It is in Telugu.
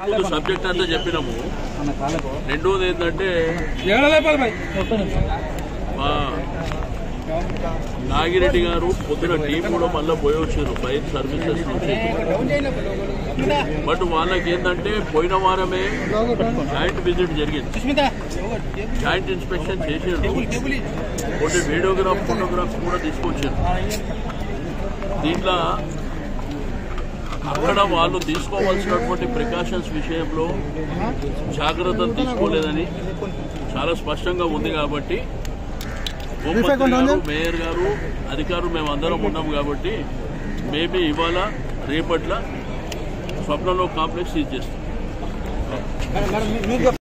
ముందు సబ్జెక్ట్ అంతా చెప్పినాము రెండోది ఏంటంటే మా నాగిరెడ్డి గారు పొద్దున టీం కూడా మళ్ళీ పోయి వచ్చారు ఫైర్ సర్వీసెస్ నుంచి బట్ వాళ్ళకి ఏంటంటే పోయిన వారమే జాయింట్ విజిట్ జరిగింది జాయింట్ ఇన్స్పెక్షన్ చేసారు కొన్ని వీడియోగ్రాఫ్ ఫోటోగ్రాఫ్ కూడా తీసుకొచ్చారు దీంట్లో అక్కడ వాళ్ళు తీసుకోవాల్సినటువంటి ప్రికాషన్స్ విషయంలో జాగ్రత్తలు తీసుకోలేదని చాలా స్పష్టంగా ఉంది కాబట్టి హోంమంత్రి గారు మేయర్ గారు అధికారులు మేము అందరం ఉన్నాం కాబట్టి మేబీ ఇవాళ రేపట్ల స్వప్నలో కాంప్లెక్స్ సీజ్ చేస్తాం